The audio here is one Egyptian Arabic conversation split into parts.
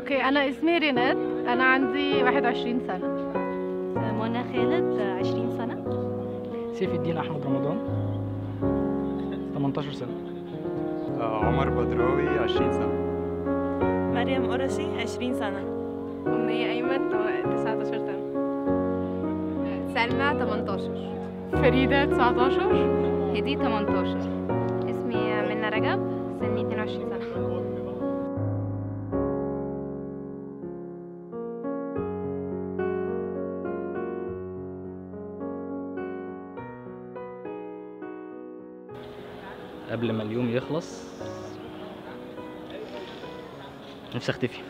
اوكي انا اسمي رينات انا عندي 21 سنه منى خالد 20 سنة سيف الدين احمد رمضان 18 سنه آه، عمر بدراوي 20 سنة مريم قرشي 20 سنة أمنية أيمن 19 سنة سلمى 18 فريده 19 هدي 18 اسمي منى رجب سني 22 سنة قبل ما اليوم يخلص نفسي اختفي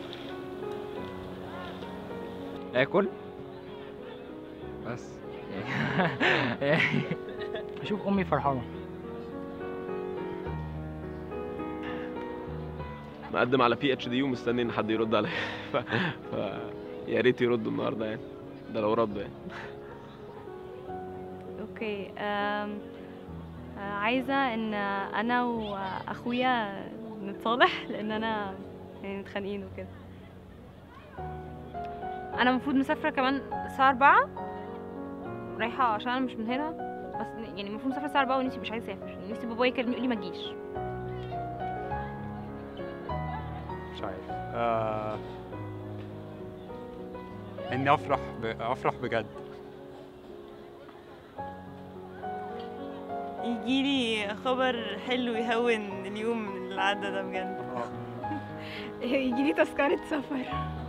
اكل بس اشوف امي فرحانه مقدم على بي اتش دي ومستني ان حد يرد عليا ف... ف... يا ريت يردوا النهارده يعني ده لو ردوا يعني اوكي أم... آه، عايزة ان انا واخويا نتصالح لان انا يعني متخانقين وكده أنا المفروض مسافرة كمان الساعة 4 رايحة عشان أنا مش من هنا بس يعني المفروض مسافرة الساعة 4 ونفسي مش عايزة أسافر يعني نفسي بابايا يكلمني يقول لي ما تجيش مش عارف آه... إني أفرح ب... أفرح بجد يجيلي خبر حلو يهون اليوم اللي عدى ده بجد يجي لي تذكرة سفر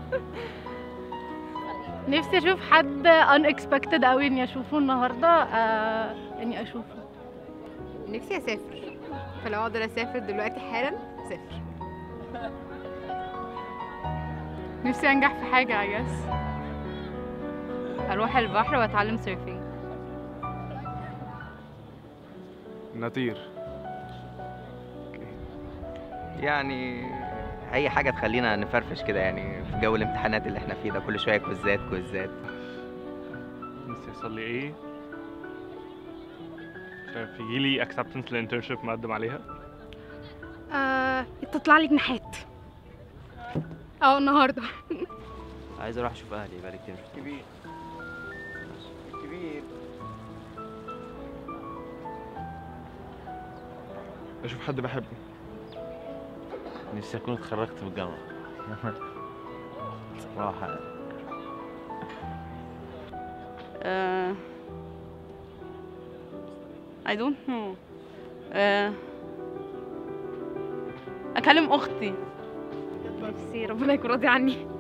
نفسي اشوف حد unexpected قوي اني اشوفه النهارده آه اني اشوفه نفسي أسافر فلو أقدر أسافر دلوقتي حالا أسافر نفسي انجح في حاجه I guess أروح البحر وأتعلم سيرفينج نطير يعني اي حاجه تخلينا نفرفش كده يعني في جو الامتحانات اللي احنا فيه ده كل شويه كوزات كوزات نفسي يحصل لي ايه مش عارف يجيلي acceptance للانترنشيب مقدم عليها آه تطلع لي جناحات اه النهارده عايز اروح اشوف اهلي بقالي كتير مش كبير كبير اشوف حد بحبه نفسي اكون اتخرجت من الجامعه صراحه uh, I don't know uh, أكلم أختي نفسي ربنا يكون راضي عني